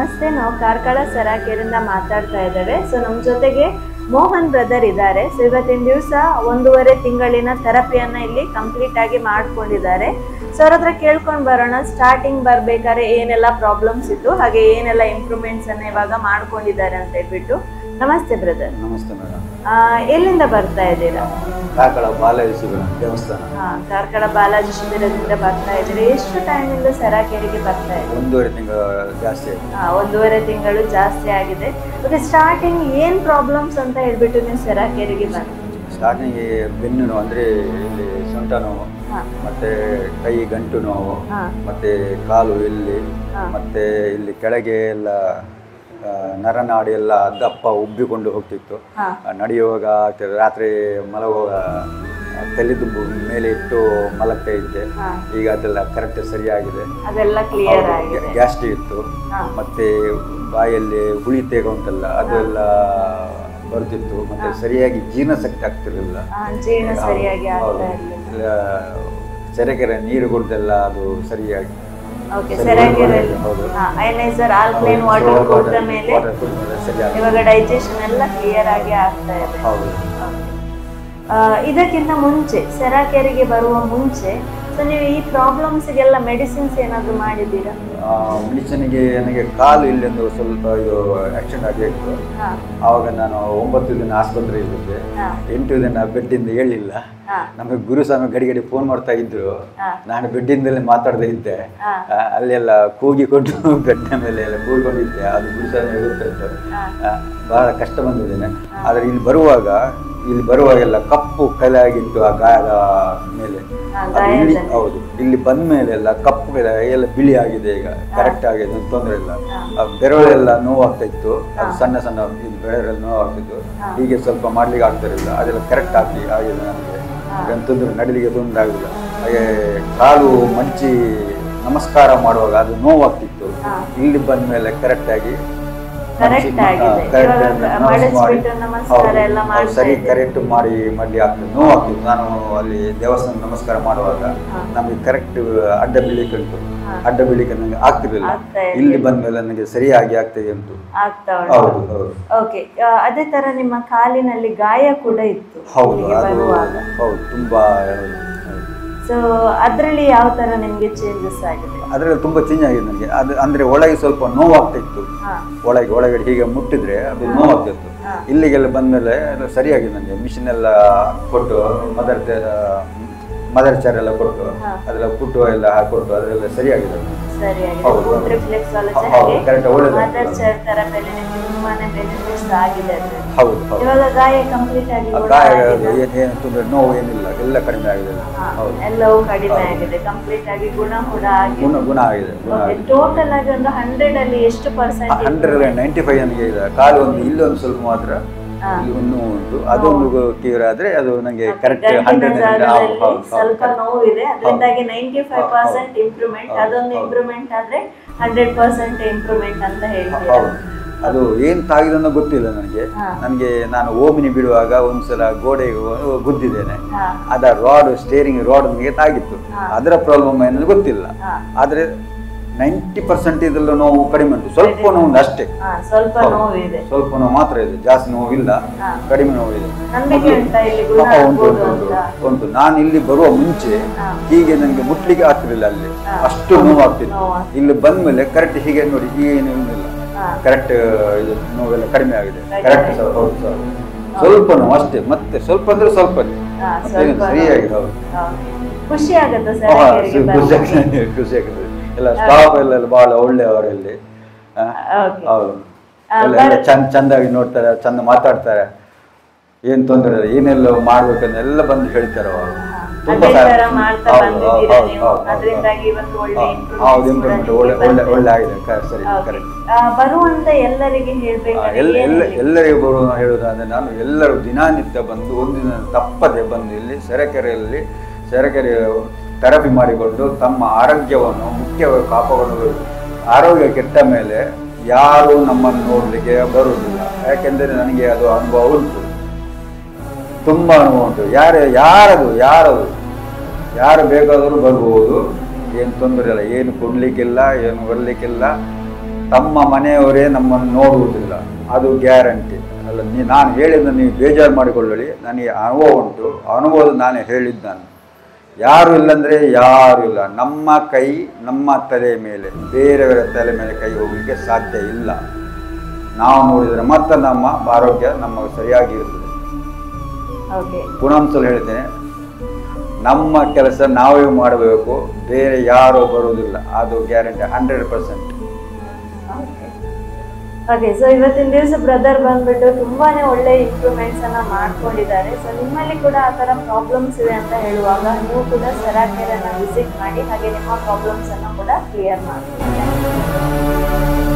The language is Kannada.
ನಮಸ್ತೆ ನಾವು ಕಾರ್ಕಳ ಸರಾಕೆರಿಂದ ಮಾತಾಡ್ತಾ ಇದ್ದೇವೆ ಸೊ ನಮ್ಮ ಜೊತೆಗೆ ಮೋಹನ್ ಬ್ರದರ್ ಇದ್ದಾರೆ ಸೊ ಇವತ್ತಿನ ದಿವಸ ಒಂದೂವರೆ ತಿಂಗಳಿನ ಥೆರಪಿಯನ್ನ ಇಲ್ಲಿ ಕಂಪ್ಲೀಟ್ ಆಗಿ ಮಾಡ್ಕೊಂಡಿದ್ದಾರೆ ಸೊ ಅವ್ರ ಹತ್ರ ಕೇಳ್ಕೊಂಡು ಬರೋಣ ಸ್ಟಾರ್ಟಿಂಗ್ ಬರ್ಬೇಕಾದ್ರೆ ಏನೆಲ್ಲ ಪ್ರಾಬ್ಲಮ್ಸ್ ಇತ್ತು ಹಾಗೆ ಏನೆಲ್ಲ ಇಂಪ್ರೂವ್ಮೆಂಟ್ಸ್ ಅನ್ನ ಇವಾಗ ಮಾಡ್ಕೊಂಡಿದ್ದಾರೆ ಅಂತ ಹೇಳ್ಬಿಟ್ಟು ನಮಸ್ತೆ ಬ್ರದರ್ ನಮಸ್ತೆ ಮೇಡಮ್ ಎಲ್ಲಿಂದ ಬರ್ತಾ ಇದ್ದೀರಾ ಕಾಕಳ ಬಾಲಯೇಶ್ವರ ದೇವಸ್ಥಾನ ಹಾ ಕಾರ್ಕಳ ಬಾಲಾಜಿ ಶಿಬಿರದಿಂದ ಬರ್ತಾ ಇದ್ದೀರಿ ಎಷ್ಟು ಟೈಮಿಂದ ಸರಾಕೆರೆಗೆ ಬರ್ತಾ ಇದ್ದೀರಿ ಒಂದೂವರೆ ತಿಂಗಳು ಜಾಸ್ತಿ ಆಯ್ತು ಆ, ಒಂದೂವರೆ ತಿಂಗಳು ಜಾಸ್ತಿ ಆಗಿದೆ ಓಕೆ ಸ್ಟಾರ್ಟಿಂಗ್ ಏನ್ ಪ್ರಾಬ್ಲಮ್ಸ್ ಅಂತ ಹೇಳ್ಬಿಟ್ಟು ನೀವು ಸೆರಾಕೆರೆಗೆ ಬಂದ್ರಿ ಸ್ಟಾರ್ಟಿಂಗ್ ಬೆನ್ನು ನೋವು ಅಂದರೆ ಇಲ್ಲಿ ಸೊಂಟ ನೋವು ಹಾ. ಮತ್ತೆ ಕೈ ಗಂಟು ನೋವು ಹಾ. ಮತ್ತೆ ಕಾಲು ಇಲ್ಲಿ ಹಾ. ಮತ್ತೆ ಇಲ್ಲಿ ಕೆಳಗೆ ಎಲ್ಲ ಆ, ನರನಾಡಿ ಎಲ್ಲ ದಪ್ಪ ಉಬ್ಬಿಕೊಂಡು ಹೋಗ್ತಿತ್ತು ಹಾ. ಆ, ನಡೆಯುವಾಗ ಆಗ್ತದೆ ರಾತ್ರಿ ಮಲಗುವಾಗ ಆ, ತಲೆದುಂಬು ಮೇಲೆ ಇಟ್ಟು ಮಲಗ್ತಾ ಇದ್ದೆ ಹಾ. ಈಗ ಅದೆಲ್ಲ ಕರೆಕ್ಟ್ ಸರಿಯಾಗಿದೆ ಅದೆಲ್ಲ ಕ್ಲಿಯರ್ ಆಗಿದೆ ಗ್ಯಾಸ್ಟ್ರಿಕ್ ಇತ್ತು ಹಾ. ಮತ್ತೆ ಬಾಯಲ್ಲಿ ಹುಳಿ ತೇಗ ಉಂಟಲ್ಲ ಅದೆಲ್ಲ ಬರ್ತಿತ್ತು ಮತ್ತೆ ಸರಿಯಾಗಿ ಜೀರ್ಣಶಕ್ತಿ ಆಗ್ತಿರ್ಲಿಲ್ಲ ಆ, ಜೀರ್ಣ ಸರಿಯಾಗಿ ಹೌದು. ಆಗ್ತಾ ಇರಲಿಲ್ಲ ಇಲ್ಲ, ಸೆರೆಕೆರೆ ನೀರು ಕುಡ್ದೆಲ್ಲ ಅದು ಸರಿಯಾಗಿ ಓಕೆ ಸರಿ, ಸೆರಾಕೆರೆಯಲ್ಲಿ ಹೌದು. ಅಯನೈಸರ್ ಆಲ್ಕಲೈನ್ ವಾಟರ್ ಕುಡಿದ ಮೇಲೆ water ಕುಡ್ದ್ಮೇಲೆ ಸರಿಯಾಗಿ ಇವಾಗ ಡೈಜೆಷನ್ ಎಲ್ಲ ಕ್ಲಿಯರ್ ಆಗಿ ಆಗ್ತಾ ಇದೆ ಹೌದು ಆ, ಇದಕ್ಕಿಂತ ಮುಂಚೆ ಸೆರಾಕೆರೆಗೆ ಬರುವ ಮುಂಚೆ ಸೊ ನೀವು ಈ ಪ್ರಾಬ್ಲಮ್ಸ್ಗೆಲ್ಲ ಮೆಡಿಸಿನ್ಸ್ ಏನಾದ್ರು ಮಾಡಿದ್ದೀರಾ ಮೆಡಿಸಿನ್ಗೆ ನನಗೆ ಕಾಲು ಇಲ್ಲೊಂದು ಸ್ವಲ್ಪ ಇದು ಆಕ್ಸಿಡೆಂಟ್ ಆಗಿತ್ತು ಹಾ ಆವಾಗ ನಾನು ಒಂಬತ್ತು ದಿನ ಆಸ್ಪತ್ರೆಯಲ್ಲಿದ್ದೆ ಹಾ. ಎಂಟು ದಿನ ಬೆಡ್ಡಿಂದ ಹೇಳಿಲ್ಲ ಹಾ. ನಮಗೆ ಗುರುಸ್ವಾಮಿ ಗಡಿ ಗಡಿ ಫೋನ್ ಮಾಡ್ತಾ ಇದ್ರು ಹಾ. ನಾನು ಬೆಡ್ಡಿಂದಲೇ ಮಾತಾಡ್ತಾ ಇದ್ದೆ ಹಾ. ಆ, ಅಲ್ಲೆಲ್ಲ ಕೂಗಿಕೊಂಡು ಬೆಡ್ಡ ಮೇಲೆ ಎಲ್ಲ ಕೂಗಿಕೊಂಡಿದ್ದೆ ಅದು ಗುರುಸ್ವಾಮಿ ಗೊತ್ತಿತ್ತು ಆ, ಬಹಳ ಕಷ್ಟ ಬಂದಿದ್ದೇನೆ ಆದರೆ ಇಲ್ಲಿ ಬರುವಾಗ ಇಲ್ಲಿ ಬರುವಾಗೆಲ್ಲ ಕಪ್ಪು ಕಲೆ ಆಗಿತ್ತು ಆ ಗಾಯದ ಮೇಲೆ ಆ, ಅದು ಇಲ್ಲಿ ಗಾಯದಲ್ಲಿ. ಹೌದು ಇಲ್ಲಿ ಬಂದ ಮೇಲೆಲ್ಲ ಕಪ್ಪು ಕಲೆ ಎಲ್ಲ ಬಿಳಿ ಆಗಿದೆ ಈಗ ಕರೆಕ್ಟ್ ಆಗಿದೆ ತೊಂದರೆ ಇಲ್ಲ ಆ ಬೆರಳೆಲ್ಲ ನೋವಾಗ್ತಾ ಇತ್ತು ಅದು ಸಣ್ಣ ಸಣ್ಣ ಇದು ಬೆರಳೆಲ್ಲ ನೋವಾಗ್ತಿತ್ತು ಹೀಗೆ ಸ್ವಲ್ಪ ಮಾಡ್ಲಿಕ್ಕೆ ಆಗ್ತಿರಲಿಲ್ಲ ಅದೆಲ್ಲ ಕರೆಕ್ಟ್ ಆಗಿ ಆಗಿದೆ ನನಗೆ ಏನು ತೊಂದರೆ ನಡಿಲಿಕ್ಕೆ ತೊಂದರೆ ಆಗಿಲ್ಲ ಹಾಗೆ ಕಾಲು ಮಂಚಿ ನಮಸ್ಕಾರ ಮಾಡುವಾಗ ಅದು ನೋವಾಗ್ತಿತ್ತು ಇಲ್ಲಿ ಬಂದ ಮೇಲೆ ಕರೆಕ್ಟ್ ಆಗಿ Correct ಆಗಿದೆ. ಇವಾಗ ಮಾಡಿಸ್ಬಿಟ್ಟು ನಮಸ್ಕಾರ ಎಲ್ಲ ಮಾಡ್ತಾ ಸರಿ ಇದ್ದೀರಿ. ಕರೆಕ್ಟ್ ಮಾಡಿ ಮಾಡ್ಲಿ ಆಗ್ತದೆ ನೋವಾಗ್ತಿತ್ತು ನಾನು ಅಲ್ಲಿ ದೇವಸ್ಥಾನ ನಮಸ್ಕಾರ ಮಾಡುವಾಗ ನಮಗೆ ಕರೆಕ್ಟ್ ಅಡ್ಡ ಬೀಳಿಕೆ ಉಂಟು ಅಡ್ಡ ಬೀಳಿಕೆ ನನಗೆ ಆಗ್ತಿರ್ಲಿಲ್ಲ ಆಗ್ತಾ ಇರ್ಲಿಲ್ಲ. ಇಲ್ಲಿ ಬಂದ ಮೇಲೆ ನನಗೆ ಸರಿಯಾಗಿ ಆಗ್ತದೆ ಉಂಟು ಆಗ್ತಾ ಹೌದು ಉಂಟು ಹೌದು ಓಕೆ ಅದೇ ತರ ನಿಮ್ಮ ಕಾಲಿನಲ್ಲಿ ಗಾಯ ಕೂಡ ಇತ್ತು ಹೌದು ಇಲ್ಲಿಗೆ ಅದು ಬರುವಾಗ ಹೌದು ತುಂಬಾ ಹೌದು, ಹೌದು. ಸೊ ಅದ್ರಲ್ಲಿ ಯಾವ ತರ ನಿಮ್ಗೆ ಚೇಂಜಸ್ ಆಗಿದೆ ಅದರಲ್ಲಿ ತುಂಬ ಚೇಂಜ್ ಆಗಿದೆ ನನಗೆ ಅದು ಅಂದರೆ ಒಳಗೆ ಸ್ವಲ್ಪ ನೋವಾಗ್ತಾ ಇತ್ತು ಹಾ ಒಳಗೆ ಒಳಗಡೆ ಹೀಗೆ ಮುಟ್ಟಿದ್ರೆ ಅದು ನೋವಾಗ್ತಿತ್ತು ಇಲ್ಲಿಗೆಲ್ಲ ಬಂದಮೇಲೆ ಅದು ಸರಿಯಾಗಿದೆ ನನಗೆ ಮಿಷಿನ್ ಎಲ್ಲ ಕೊಟ್ಟು ಮದರ್ ಮದರ್ ಚಾರ್ ಎಲ್ಲ ಕೊಟ್ಟು ಅದೆಲ್ಲ ಕುಟ್ಟು ಎಲ್ಲ ಹಾಕೊಟ್ಟು ಅದೆಲ್ಲ ಸರಿಯಾಗಿದೆ ಸರಿಯಾಗಿದೆ ಹೌದು, ಫುಡ್ ಹೌದು. ರಿಫ್ಲೆಕ್ಸಾಲಜಿ ಹೌದು, ಹಾಗೆ correct, ಒಳ್ಳೆದು. ಮದರ್ ಚೇರ್ ಥೆರಪಿಯಲ್ಲಿ ನಿಮ್ಗೆ ತುಂಬಾನೇ ಬೆನಿಫಿಟ್ಸ್ ಆಗಿದೆ ಅದ್ರಲ್ಲಿ. ಹೌದು ಹೌದು ಇವಾಗ ಗಾಯ ಕಂಪ್ಲೀಟ್ ಆಗಿ ಆ ಗುಣ ಗಾಯ ಆಗಿದೆ. ಏನು ಏನು ತೊಂದರೆ ನೋವು ಏನಿಲ್ಲ ಎಲ್ಲ ಕಡಿಮೆ ಆಗಿದೆ ಹಾ, ಹೌದು ಎಲ್ಲವೂ ಕಡಿಮೆ ಆಗಿದೆ ಕಂಪ್ಲೀಟ್ ಆಗಿ ಗುಣ ಕೂಡ ಆಗಿದೆ ಗುಣ ಗುಣ ಆಗಿದೆ ಗುಣ ಆಗಿದೆ ಟೋಟಲ್ ಆಗಿ ಒಂದು ಹಂಡ್ರೆಡ್ ಅಲ್ಲಿ ಎಷ್ಟು ಪರ್ಸೆಂಟ್ ಹಂಡ್ರೆಡ್ ನೈಂಟಿ ಫೈವ್ ನನಗೆ ಇದೆ ಕಾಲು ಒಂದು ಇಲ್ಲೊಂದು ಸ್ವಲ್ಪ ಮಾತ್ರ ಹಾ. ಇಲ್ಲಿ ಒಂದು ನೋವು ಉಂಟು ಅದೊಂದು ಕ್ಯೂರ್ ಆದ್ರೆ ಅದು ನನಗೆ ಕರೆಕ್ಟ್ ಗಂಟಿನ ಹಂಡ್ರೆಡ್ ಜಾಗದಲ್ಲಿ ಸ್ವಲ್ಪ ನೋವಿದೆ ಅದರಿಂದಾಗಿ ನೈಂಟಿ ಫೈವ್ ಪರ್ಸೆಂಟ್ ಇಂಪ್ರೂವ್ಮೆಂಟ್ ಅದೊಂದು ಇಂಪ್ರೂವ್ಮೆಂಟ್ ಆದ್ರೆ ಹಂಡ್ರೆಡ್ ಪರ್ಸೆಂಟ್ ಇಂಪ್ರೂವ್ಮೆಂಟ್ ಅಂತ ಹೇಳ್ತೀರಾ ಹೌದು ಅದು ಏನ್ ತಾಗಿದೆ ಅನ್ನೋ ಗೊತ್ತಿಲ್ಲ ನನಗೆ ಹಾ. ನನಗೆ ನಾನು ಓಮಿನಿ ಬಿಡುವಾಗ ಒಂದ್ಸಲ ಗೋಡೆಗೆ ಹೋಗಿ ಗುದ್ದಿದ್ದೇನೆ ಹಾ. ಅದ ರಾಡ್ ಸ್ಟೇರಿಂಗ್ ರಾಡ್ ನನಗೆ ತಾಗಿತ್ತು ಅದರ ಪ್ರಾಬ್ಲಮ್ ಏನದು ಗೊತ್ತಿಲ್ಲ ಹಾ. ಆದ್ರೆ ನೈಂಟಿ ಪರ್ಸೆಂಟ್ ಇದೆಲ್ಲ ನೋವು ಕಡಿಮೆ ಉಂಟು ಸ್ವಲ್ಪ ನೋವು ಉಂಟು ಅಷ್ಟೇ ಹಾ ಸ್ವಲ್ಪ ಹೌದು. ನೋವಿದೆ ಸ್ವಲ್ಪ ನೋವು ಮಾತ್ರ ಇದೆ ಜಾಸ್ತಿ ನೋವಿಲ್ಲ ಹಾ. ಕಡಿಮೆ ನೋವಿದೆ ನಂಬಿಕೆ ಉಂಟಾ ಇಲ್ಲಿ ಗುಣ ಹಾ, ಉಂಟು ಆಗ್ಬೋದು ಉಂಟು ಅಂತ ಉಂಟು ಉಂಟು ನಾನು ಇಲ್ಲಿ ಬರುವ ಮುಂಚೆ ಹಾ. ಹೀಗೆ ನನಗೆ ಮುಟ್ಲಿಕ್ಕೆ ಆಗ್ತಿರ್ಲಿಲ್ಲ ಅಲ್ಲಿ ಹಾ. ಅಷ್ಟು ನೋವು ಆಗ್ತಿತ್ತು ನೋವಾಗ್ತಿತ್ತು. ಇಲ್ಲಿ ಬಂದ್ಮೇಲೆ ಕರೆಕ್ಟ್ ಹೀಗೆ ನೋಡಿ ಏನೇನಿಲ್ಲ ಹಾ. ಕರೆಕ್ಟ್ ಇದು ನೋವೆಲ್ಲ ಕಡಿಮೆ ಆಗಿದೆ ಕಡಿಮೆ ಕರೆಕ್ಟ್ ಆಗಿದೆ. ಹೌದು ಸರ್ ಸ್ವಲ್ಪ ನೋವು ಅಷ್ಟೇ ಮತ್ತೆ ಸ್ವಲ್ಪ ಅಂದ್ರೆ ಸ್ವಲ್ಪ ಹಾ, ಮತ್ತೇನು ಸ್ವಲ್ಪ ಸರಿಯಾಗಿದೆ ಹೌದು Okay. ಖುಷಿ ಆಗತ್ತಾ ಹಾ, ಸರ್ ಖುಷಿ ಆಗ್ತದೆ, ಖುಷಿ ಆಗ್ತದೆ ಎಲ್ಲ ಸ್ಟಾಫ್ ಎಲ್ಲ ಬಹಳ ಒಳ್ಳೆಯವರಲ್ಲಿ ಹಾ. Okay. ಹೌದು ಆ, ಎಲ್ಲ ಎಲ್ಲ ಬರ್- ಚಂದ ಚಂದಾಗಿ ನೋಡ್ತಾರೆ ಚಂದ ಮಾತಾಡ್ತಾರೆ ಏನ್ ತೊಂದರೆ ಇಲ್ಲ ಏನೆಲ್ಲ ಮಾಡ್ಬೇಕಂತ ಎಲ್ಲ ಬಂದು ಹೇಳ್ತಾರೆ ಅವರು ತುಂಬಾ ಅದೇ ಸಹಾಯ- ತರ ಮಾಡ್ತಾ ಹೌದು, ಬಂದಿದ್ದೀರಾ ಹೌದು, ನೀವು ಹೌದು, ಹೌದು, ಅದರಿಂದಾಗಿ ಇವತ್ತು ಒಳ್ಳೆ ಹೌದು, ಹೌದು ಇಂಪ್ರೂವ್ಮೆಂಟ್ ಒಳ್ಳೆ ಒಳ್ಳೆ ಒಳ್ಳೆ ಆಗಿದೆ ಕ- ಸರಿ Okay. ಕರೆಕ್ಟ್ ಆ, ಬರುವಂತ ಎಲ್ಲರಿಗೆ ಹೇಳ್ಬೇಕಾದ್ರೆ ಎಲ್ಲ ಏನ್ ಎಲ್ಲ ಹೇಳಿ? ಎಲ್ಲರಿಗೂ ಬರುವ ಹೇಳುವುದಾದ್ರೆ ನಾನು ಎಲ್ಲರೂ ದಿನನಿತ್ಯ ಬಂದು ಒಂದಿನ ತಪ್ಪದೆ ಬಂದು ಇಲ್ಲಿ ಸೆರೆಕೆರೆಯಲ್ಲಿ ಸೆರೆಕೆರೆ ಥೆರಪಿ ಮಾಡಿಕೊಂಡು ತಮ್ಮ ಆರೋಗ್ಯವನ್ನು ಮುಖ್ಯವಾಗಿ ಕಾಪಾಡಿಕೊಳ್ಳಬೇಕು ಆರೋಗ್ಯ ಕೆಟ್ಟ ಮೇಲೆ ಯಾರು ನಮ್ಮನ್ನು ನೋಡಲಿಕ್ಕೆ ಬರುವುದಿಲ್ಲ ಯಾಕೆಂದರೆ ನನಗೆ ಅದು ಅನುಭವ ಉಂಟು ತುಂಬ ಅನುಭವ ಉಂಟು ಯಾರು ಯಾರದು ಯಾರದು ಯಾರು ಬೇಕಾದರೂ ಬರ್ಬೋದು ಏನು ತೊಂದರೆ ಇಲ್ಲ ಏನು ಕೊಡಲಿಕ್ಕಿಲ್ಲ ಏನು ಬರಲಿಕ್ಕಿಲ್ಲ ತಮ್ಮ ಮನೆಯವರೇ ನಮ್ಮನ್ನು ನೋಡುವುದಿಲ್ಲ ಅದು ಗ್ಯಾರಂಟಿ ಅಲ್ಲ ನೀ ನಾನು ಹೇಳಿದ ನೀವು ಬೇಜಾರು ಮಾಡಿಕೊಳ್ಳಿ ನನಗೆ ಅನುಭವ ಉಂಟು ಅನುಭವ ನಾನು ಹೇಳಿದ್ದು ನಾನು ಯಾರು ಇಲ್ಲಂದರೆ ಯಾರು ಇಲ್ಲ ನಮ್ಮ ಕೈ ನಮ್ಮ ತಲೆ ಮೇಲೆ ಬೇರೆಯವರ ತಲೆ ಮೇಲೆ ಕೈ ಹೋಗಲಿಕ್ಕೆ ಸಾಧ್ಯ ಇಲ್ಲ ನಾವು ನೋಡಿದರೆ ಮತ್ತೆ ನಮ್ಮ ಆರೋಗ್ಯ ನಮಗೆ ಸರಿಯಾಗಿ ಇರ್ತದೆ ಓಕೆ ಪುನಃ ಹೇಳ್ತೇನೆ ನಮ್ಮ ಕೆಲಸ ನಾವೇ ಮಾಡಬೇಕು ಬೇರೆ ಯಾರೂ ಬರುವುದಿಲ್ಲ ಅದು guarantee hundred percent okay so ಇವತ್ತಿನ ದಿವಸ ಬ್ರದರ್ ಬಂದ್ಬಿಟ್ಟು ತುಂಬಾನೇ ಒಳ್ಳೆ ಇಂಪ್ರೂವ್ಮೆಂಟ್ಸ್ ಅನ್ನ ಮಾಡ್ಕೊಂಡಿದ್ದಾರೆ ಸೊ ನಿಮ್ಮಲ್ಲಿ ಕೂಡ ಆ ತರ ಪ್ರಾಬ್ಲಮ್ಸ್ ಇದೆ ಅಂತ ಹೇಳುವಾಗ ನೀವು ಕೂಡ ಸೆರಾಕೆರನ್ನ ವಿಸಿಟ್ ಮಾಡಿ ಹಾಗೆ ನಿಮ್ಮ ಪ್ರಾಬ್ಲಮ್ಸ್ ಅನ್ನ ಕೂಡ ಕ್ಲಿಯರ್ ಮಾಡಿ